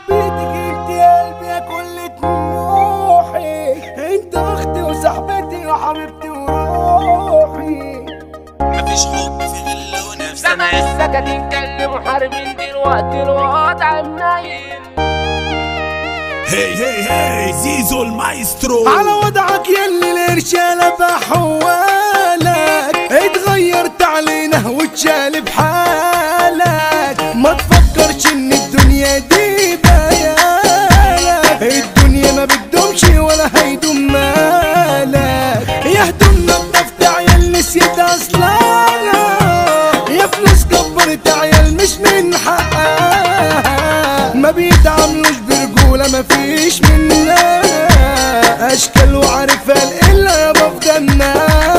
حبيتك انت يا قلبي يا كل طموحي انت اختي وصاحبتي وحبيبتي وروحي مفيش حب في غل ونفس زمن السكت يتكلم محاربين دلوقتي الوضع منايل هي هي هي زيزو المايسترو على وضعك يلي الرجالة بحوالك اتغيرت علينا وتشال بحالك ما تفكرش ان الدنيا دي بيالك الدنيا ما بتدومش ولا هيدوم مالك يا هدومنا بنفت عيال نسيت اصلا يا فلوس كبرت عيال مش من حقها ما بيتعاملوش برجولة ما فيش منها اشكال وعرفة الا بفضلنا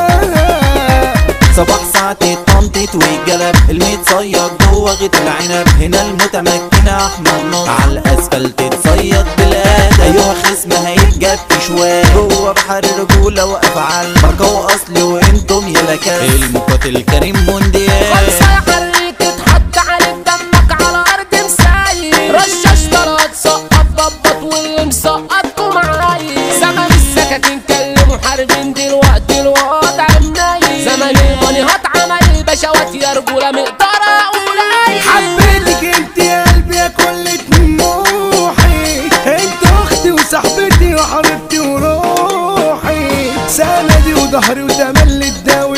صباح ساعتي طنطت والجلب المتصيد جوه غيط العنب هنا المتمكنة احمد نصر على الاسفلت تصيد بالادب ايوه خصم هيتجاب شوال جوه بحر رجولة وافعال ماركة واصلي وانتم يا لكاس المقاتل كريم مونديال خمسة يا حريك اتحط عليك دمك على أرض مسايل رشاش طلعت سقط ضبط واللي مسقطكم معايا زمن السكاكين كلموا حاربين دلوقتي الوضع منايل زمن الماني هتعمل البشوات يا رجولة مقدارة قليل حبيتك انت يا قلبي يا كل طموحي انت اختي وصاحبتي وحبيبتي وروحي سندي وظهري وتملي تداوي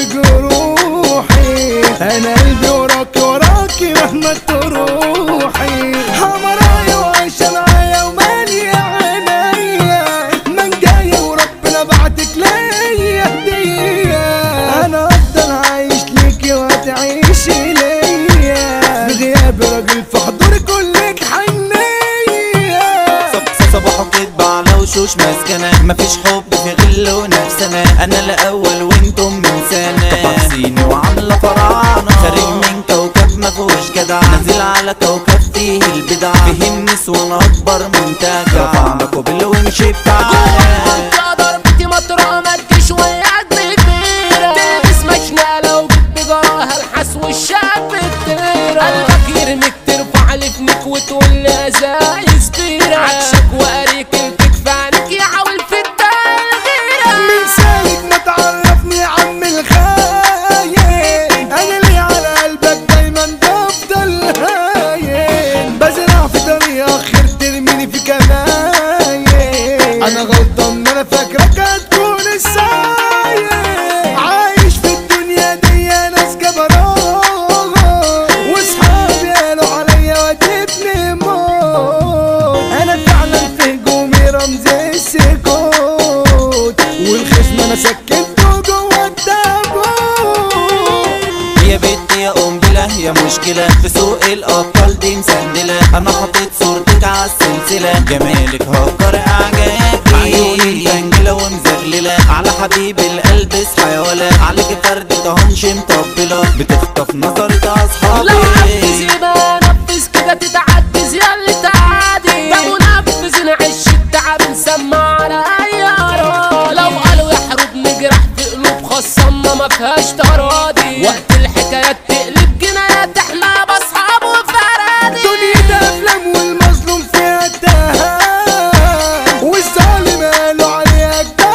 جروحي انا قلبي وراكي وراكي مهما تروحي حمرايا وعايشة معايا ومالية عينيا من جاية وربنا بعتك ليا هدية انا افضل عايش ليكي وهتعيشي ليا في غياب راجل في حضوري كلك حنية صب- صباح كدب على وشوش مسكنة مفيش حب في غل ونفسنا انا الاول وانتم من سنة تفاصيني وعاملة فراعنة خارج من كوكب مفهوش جدع نازل على كوكب فيه البدع فيه النسوان اكبر منتجع رفعنا كوبل وامشي بتاعنا يا ضربتي مطرقة ما تجيش وياك بكبيرة تلبس مشنقة وجيب جراها الحس والشاب التيرة قلبك يرميك ترفع لفنك وتقول لي ازايز بيرة عكسك وقريك الكتف عنك يعاول في التغييرة من سالك ما تعرفني يا عم الخاين انا اللي على قلبك دايما بفضل هاين بزرع في طريق اخر ترميني في كماين انا غلطان ان انا فاكرك هتكون السايق عايش في الدنيا دي ناس جبروت واصحابي قالوا عليا وادتني موت انا فعلا في هجومي رمز السكوت والخصم انا سكنته جوه التابوت يا بنت يا قنبلة يا مشكلة في سوق الأبطال دي مسندلة أنا حاطط صورتك على السلسلة جمالك هكر إعجابي عيونك جنجلة ومزغللة على حبيب القلب اصحى يا ولا عليك فرد طهنش مطبلة بتخطف نظرة أصحابي لو عبز يبقى نفذ كده تتعدز ياللي تعادي ده منفذ نعيش التعب نسمع على اي اراضي لو قالوا يحرب نجرح في قلوب خصمنا ما فيهاش تراضي وقت الحكايات تقلب جنايات احنا باصحاب وفرادي دنيا ده افلام والمظلوم فيها اتهام والظالم قالوا عليك ده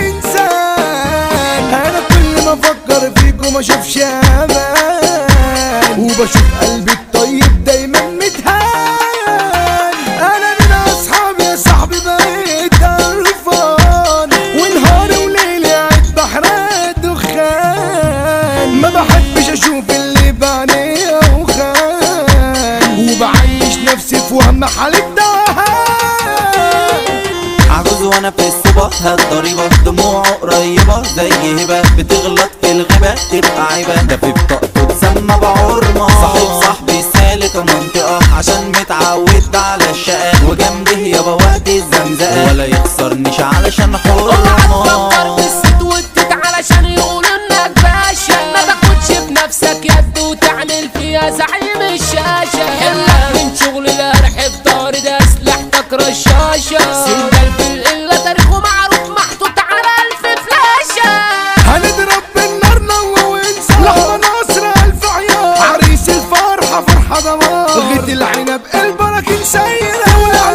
انسان انا كل ما افكر فيكم اشوفش امان وبشوف قلبي الطيب دايما متهان انا من اصحابي يا صاحبي بقيت قرفان ونهاري وليلي قاعد بحرق دخان ما بحبش اشوف اللي بعيني اوخان وبعيش نفسي في وهم حالة توهان عجوز وانا في الصبا هالضريبة دموعه قريبة زي هبة بتغلط في الغيبة تبقى عيبة ده في بطاقته تسمى بعرمة صاحب صاحبي سالك منطقة عشان متعود على الشقة وجنبه يابا وقت الزمزقة ولا يخسرنيش علشان اوعى تفكر حرمة بالست والتت علشان يقولوا انك باشا ما تاخدش بنفسك يد وتعمل فيها زعيم الشاشة حلك من شغل القرح في دار ده اسلحتك رشاشة سندال في القلة تاريخه معروف محطوط على الف فلاشة هنضرب بالنار نوى وانسى لحظة نصر الف عيار عريس الفرحة فرحة ضمان غيت العنب البركة سيرة والعيال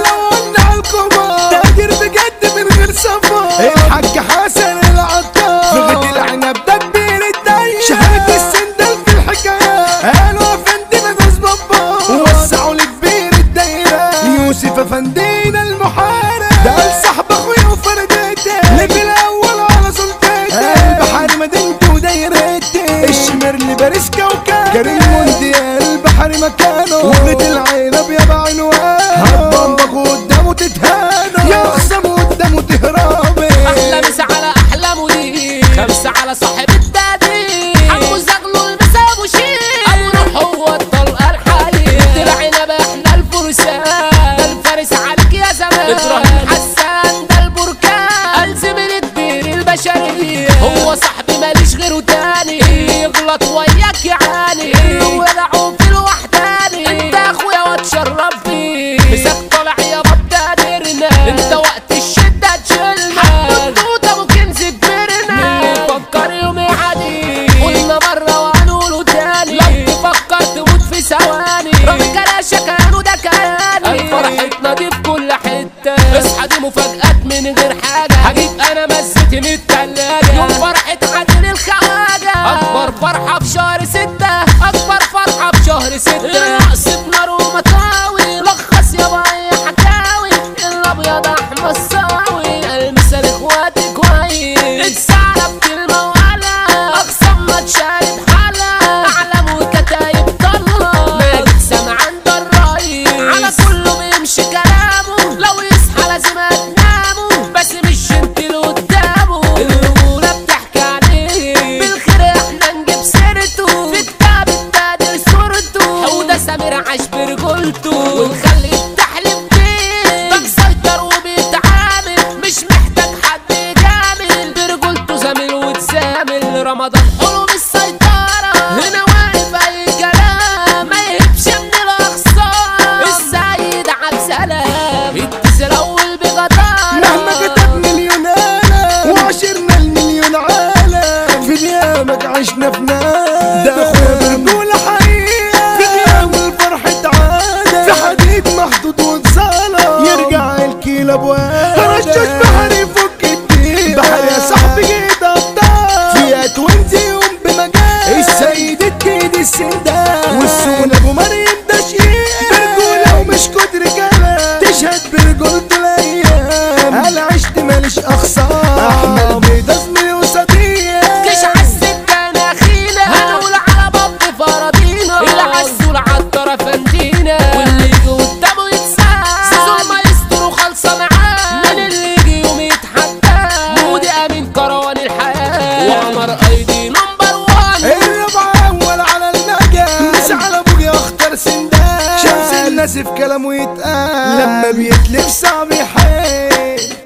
فندينا المحارب ده صاحب اخويا وفردتي ليفل الاول على سلطتي البحر مدينتي ودايرتي الشمر اللي باريس كوكب كريم مونديال البحر مكانه وقت العنب يا بعنوان هبطك قدامه تتهانوا يا خصم قدامه تهربي احلى مسا على احلى مدير خمسة على صاحب التقدير عمو زغلول مسا ابو شير ابو روح هو الطلقة الحقيقية طلعنا بقى احنا الفرسان ده الفارس عليك يا زمان ابراهيم حسان ده البركان الزمن كبير البشرية هو صاحبي ماليش غيره تاني يغلط وياك يعاني ولعوا في الوحداني انت اخويا واتشرف بيك مسك طالع يا بطل انت وقت الشدة تشيلنا حبوب ابو كنز كبرنا فكر يوم عادي قلنا مرة وهنقوله تاني لو تفكر تموت في ثواني رغم كلاشة كانوا ده كياني فرحتنا دي في كل حتة اصحى دي مفاجآت من غير حاجة هجيب انا مزتي من التلاجة يوم فرحة عادل الخواجة اكبر فرحة في شهر ستة اكبر فرحة في شهر ستة الرقص بنار ومطاوي لخص يا باي حكاوي الابيض احمر الصاوي المثال اخواتي كويس السعرة بكلمة وعلا اقسم ما تشارب حلا اعلم وكتايب طلة ماجد سامع عند الرئيس على كله بيمشي كلامه لو يصحى لازم هتنامه بس مش انت اللي قدامه الرجولة بتحكي عليه بالخير احنا نجيب سيرته في كتاب التقدير صورته حودة سمير عاش برجولته ونخلي التحليف بيه ده مسيطر وبيتعامل مش محتاج حد يجامل برجولته زميل وتزامل رمضان حلو بالسيطرة هنا واقف اي كلام ما يهبش من الاخصام السيد عبد سلام التز الاول بغدارة مهما كتب مليون آلة وعشرنا المليون عالم في ديامك عشنا في نار ده اخويا برجولة حقيقة في ديام الفرحة عادة في حديد محدود وانصالة يرجع الكيل ابواب رشاش بحر يفك الدين بحر يا صاحبي جيت ابطال فيها توينزي يوم بمجال السيد الجديد السندان والسون ابو مريم ده شيء برجولة ومش كتر كلام تشهد برجولة الايام انا عشت ماليش اخصام احمد بيضة زميلي وصديق جيش عالسكة نخيلة هنقول على بط فرضينا العسول عالطرف اندينا واللي يجي قدامه يتسال سيزون ما يستر خالصة معاه من اللي يجي يوم يتحدى مودي امين كروان الحياة وعمر ايدي نمبر وان الربع اول على النجاة مش على ابويا اختار سندان شمس الناس في كلامه يتقال لما بيتلف صعب يحيل